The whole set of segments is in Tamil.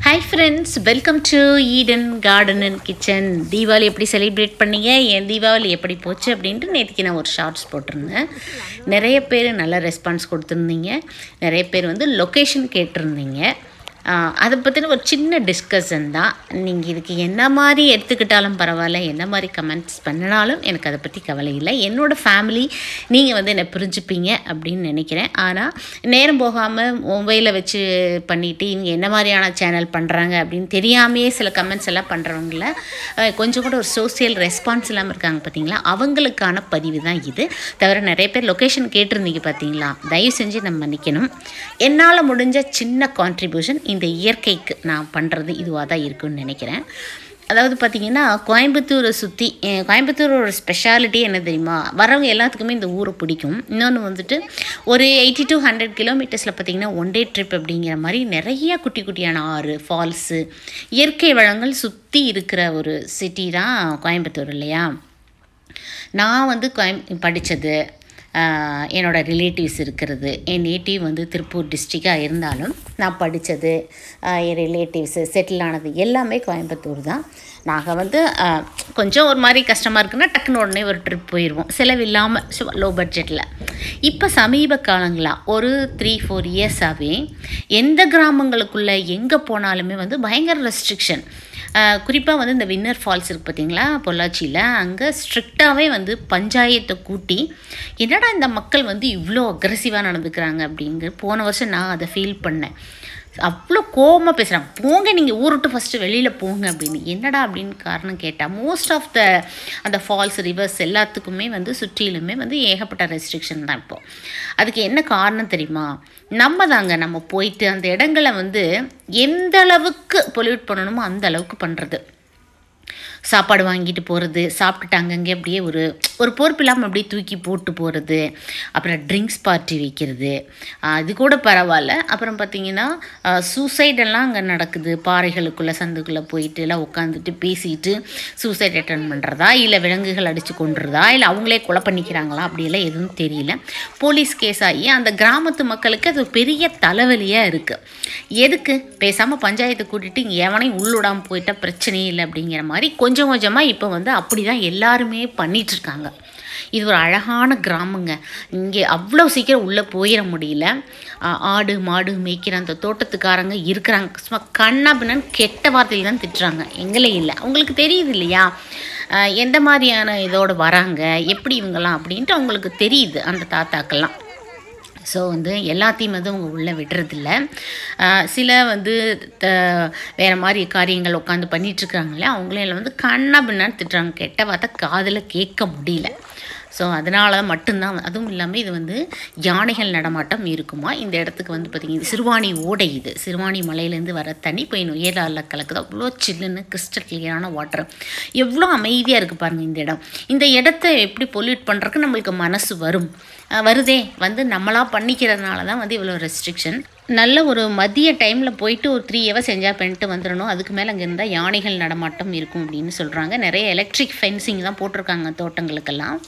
hi friends welcome to Eden Garden and Kitchen Deepavali எப்படி செலிப்ரேட் பண்ணீங்க என் தீபாவளி எப்படி போச்சு அப்படின்ட்டு நேற்றுக்கு நான் ஒரு ஷார்ட்ஸ் போட்டிருந்தேன் நிறைய பேர் நல்ல ரெஸ்பான்ஸ் கொடுத்துருந்தீங்க நிறைய பேர் வந்து லொக்கேஷன் கேட்டிருந்தீங்க ஆஹ் அதை பற்றின ஒரு சின்ன டிஸ்கஷன் தான் நீங்கள் இதுக்கு என்ன மாதிரி எடுத்துக்கிட்டாலும் பரவாயில்ல என்ன மாதிரி கமெண்ட்ஸ் பண்ணினாலும் எனக்கு அதை பற்றி கவலை இல்லை என்னோடய ஃபேமிலி நீங்கள் வந்து என்னை புரிஞ்சுப்பீங்க அப்படின்னு நினைக்கிறேன் ஆனால் நேரம் போகாமல் மொபைலை வச்சு பண்ணிவிட்டு இவங்க என்ன மாதிரியான சேனல் பண்ணுறாங்க அப்படின்னு தெரியாமையே சில கமெண்ட்ஸ் எல்லாம் பண்ணுறவங்கள கொஞ்சம் கூட ஒரு சோசியல் ரெஸ்பான்ஸ் இல்லாமல் இருக்காங்க பார்த்தீங்களா அவங்களுக்கான பதிவு தான் இது தவிர நிறைய பேர் லொக்கேஷன் கேட்டிருந்தீங்க பார்த்தீங்களா தயவு செஞ்சு நம்ம மன்னிக்கணும் என்னால் முடிஞ்ச சின்ன கான்ட்ரிபியூஷன் இந்த இயற்கைக்கு நான் பண்ணுறது இதுவாக தான் இருக்குன்னு நினைக்கிறேன் அதாவது பார்த்திங்கன்னா கோயம்புத்தூரை சுற்றி கோயம்புத்தூரோட ஸ்பெஷாலிட்டி என்ன தெரியுமா வரவங்க எல்லாத்துக்குமே இந்த ஊரை பிடிக்கும் இன்னொன்று வந்துட்டு ஒரு எயிட்டி டு ஹண்ட்ரட் கிலோமீட்டர்ஸில் பார்த்திங்கன்னா ஒன் டே ட்ரிப் அப்படிங்கிற மாதிரி நிறைய குட்டி குட்டியான ஆறு ஃபால்ஸு இயற்கை வளங்கள் சுற்றி இருக்கிற ஒரு சிட்டி தான் கோயம்புத்தூர் இல்லையா நான் வந்து கோயம் படித்தது ஆஹ் என்னோட ரிலேட்டிவ்ஸ் இருக்கிறது என் நேட்டிவ் வந்து திருப்பூர் டிஸ்ட்ரிக்டாக இருந்தாலும் நான் படித்தது என் ரிலேட்டிவ்ஸு செட்டில் ஆனது எல்லாமே கோயம்புத்தூர் தான் நாங்கள் வந்து ஆஹ் கொஞ்சம் ஒரு மாதிரி கஷ்டமாக இருக்குன்னா டக்குன்னு உடனே ஒரு ட்ரிப் போயிடுவோம் செலவில்லாமல் லோ பட்ஜெட்டில் இப்போ சமீப காலங்களாக ஒரு த்ரீ ஃபோர் இயர்ஸாகவே எந்த கிராமங்களுக்குள்ளே எங்கே போனாலுமே வந்து பயங்கர ரெஸ்ட்ரிக்ஷன் குறிப்பாக வந்து இந்த வின்னர் ஃபால்ஸ் இருக்குது பார்த்தீங்களா பொள்ளாச்சியில் அங்கே ஸ்ட்ரிக்டாகவே வந்து பஞ்சாயத்தை கூட்டி என்னடா இந்த மக்கள் வந்து இவ்வளோ அக்ரெசிவாக நடந்துக்கிறாங்க அப்படிங்கிற போன வருஷம் நான் அதை ஃபீல் பண்ணேன் அவ்வளோ கோபமாக பேசுகிறாங்க போங்க நீங்கள் ஊருட்டு ஃபஸ்ட்டு வெளியில் போங்க அப்படின்னு என்னடா அப்படின்னு காரணம் கேட்டால் மோஸ்ட் ஆஃப் த அந்த ஃபால்ஸ் ரிவர்ஸ் எல்லாத்துக்குமே வந்து சுற்றிலுமே வந்து ஏகப்பட்ட ரெஸ்ட்ரிக்ஷன் தான் இப்போது அதுக்கு என்ன காரணம் தெரியுமா நம்ம தாங்க நம்ம போயிட்டு அந்த இடங்களை வந்து எந்த அளவுக்கு பொல்யூட் பண்ணணுமோ அந்த அளவுக்கு பண்ணுறது சாப்பாடு வாங்கிட்டு போகிறது சாப்பிட்டுட்டு அங்கங்கே அப்படியே ஒரு ஒரு பொறுப்பு இல்லாமல் அப்படியே தூக்கி போட்டு போகிறது அப்புறம் ட்ரிங்க்ஸ் பார்ட்டி வைக்கிறது அது கூட பரவாயில்ல அப்புறம் பார்த்திங்கன்னா சூசைடெல்லாம் அங்கே நடக்குது பாறைகளுக்குள்ளே சந்துக்குள்ளே போயிட்டு எல்லாம் உட்காந்துட்டு பேசிட்டு சூசைட் அட்டன் பண்ணுறதா இல்லை விலங்குகள் அடித்து கொண்டுறதா இல்லை அவங்களே கொலை பண்ணிக்கிறாங்களா அப்படியெல்லாம் எதுவும் தெரியல போலீஸ் கேஸ் ஆகி அந்த கிராமத்து மக்களுக்கு அது பெரிய தலைவலியாக இருக்குது எதுக்கு பேசாமல் பஞ்சாயத்தை கூட்டிகிட்டு இங்கே எவனையும் உள்ளுடாமல் போயிட்டால் பிரச்சனையே இல்லை அப்படிங்கிற மாதிரி கொஞ்சம் கொஞ்சமாக இப்போ வந்து அப்படி தான் எல்லாருமே பண்ணிகிட்ருக்காங்க இது ஒரு அழகான கிராமங்க இங்கே அவ்வளோ சீக்கிரம் உள்ளே போயிட முடியல ஆடு மாடு மேய்க்கிற அந்த தோட்டத்துக்காரங்க இருக்கிறாங்க சும்மா கண்ணா பின்னான்னு கெட்ட வார்த்தையில் தான் திட்டுறாங்க எங்களே இல்லை அவங்களுக்கு தெரியுது இல்லையா எந்த மாதிரியான இதோடு வராங்க எப்படி இவங்கெல்லாம் அப்படின்ட்டு அவங்களுக்கு தெரியுது அந்த தாத்தாக்கெல்லாம் ஸோ வந்து எல்லாத்தையும் வந்து அவங்க உள்ளே விடுறதில்ல சில வந்து த வேறு மாதிரி காரியங்கள் உட்காந்து பண்ணிகிட்ருக்காங்களே அவங்களையும் வந்து கண்ணா பின்னான்னு திட்டுறாங்க கெட்ட வார்த்தை காதில் கேட்க முடியல ஸோ அதனால மட்டும்தான் அதுவும் இல்லாமல் இது வந்து யானைகள் நடமாட்டம் இருக்குமா இந்த இடத்துக்கு வந்து பார்த்திங்கன்னா சிறுவாணி ஓடை இது சிறுவாணி மலையிலேருந்து வர தண்ணி போய் நுயலால கலக்குது அவ்வளோ சில்லுன்னு கிறிஸ்டல் கிளியரான வாட்டர் எவ்வளோ அமைதியாக இருக்குது பாருங்கள் இந்த இடம் இந்த இடத்த எப்படி பொல்யூட் பண்ணுறதுக்கு நம்மளுக்கு மனசு வரும் வருதே வந்து நம்மளாக பண்ணிக்கிறதுனால தான் வந்து இவ்வளோ ரெஸ்ட்ரிக்ஷன் நல்ல ஒரு மதிய டைமில் போயிட்டு ஒரு த்ரீ ஹவர்ஸ் என்ஜாய் பண்ணிட்டு வந்துடணும் அதுக்கு மேலே அங்கே இருந்தால் யானைகள் நடமாட்டம் இருக்கும் அப்படின்னு சொல்கிறாங்க நிறைய எலக்ட்ரிக் ஃபென்சிங் தான் போட்டிருக்காங்க தோட்டங்களுக்கெல்லாம்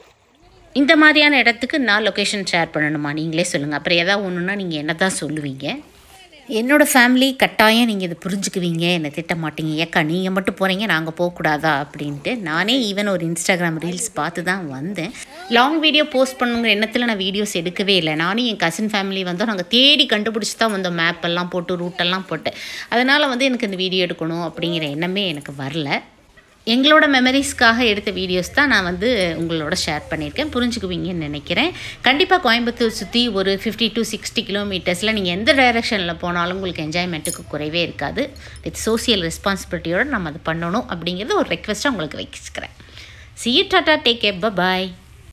இந்த மாதிரியான இடத்துக்கு நான் லொக்கேஷன் ஷேர் பண்ணணுமா நீங்களே சொல்லுங்கள் அப்புறம் எதாவது ஒன்றுனா நீங்கள் என்ன தான் சொல்லுவீங்க என்னோடய ஃபேமிலி கட்டாயம் நீங்கள் இதை புரிஞ்சுக்குவீங்க என்னை திட்ட மாட்டீங்க ஏக்கா நீங்கள் மட்டும் போகிறீங்க நாங்கள் போகக்கூடாதா அப்படின்ட்டு நானே ஈவன் ஒரு இன்ஸ்டாகிராம் ரீல்ஸ் பார்த்து தான் வந்தேன் லாங் வீடியோ போஸ்ட் பண்ணுங்கிற எண்ணத்தில் நான் வீடியோஸ் எடுக்கவே இல்லை நானும் என் கசின் ஃபேமிலி வந்தோம் நாங்கள் தேடி கண்டுபிடிச்சி தான் வந்தோம் மேப் எல்லாம் போட்டு ரூட்டெல்லாம் போட்டு அதனால் வந்து எனக்கு இந்த வீடியோ எடுக்கணும் அப்படிங்கிற எண்ணமே எனக்கு வரல எங்களோட மெமரிஸ்க்காக எடுத்த வீடியோஸ் தான் நான் வந்து உங்களோட ஷேர் பண்ணியிருக்கேன் புரிஞ்சுக்குவீங்கன்னு நினைக்கிறேன் கண்டிப்பாக கோயம்புத்தூர் சுற்றி ஒரு ஃபிஃப்டி டு சிக்ஸ்டி கிலோமீட்டர்ஸில் நீங்கள் எந்த டைரெக்ஷனில் போனாலும் உங்களுக்கு என்ஜாய்மெண்ட்டுக்கு குறைவே இருக்காது வித் சோசியல் ரெஸ்பான்சிபிலிட்டியோடு நம்ம அது பண்ணணும் அப்படிங்கிறது ஒரு ரெக்வெஸ்ட்டாக உங்களுக்கு வச்சுக்கிறேன் see you tata take care bye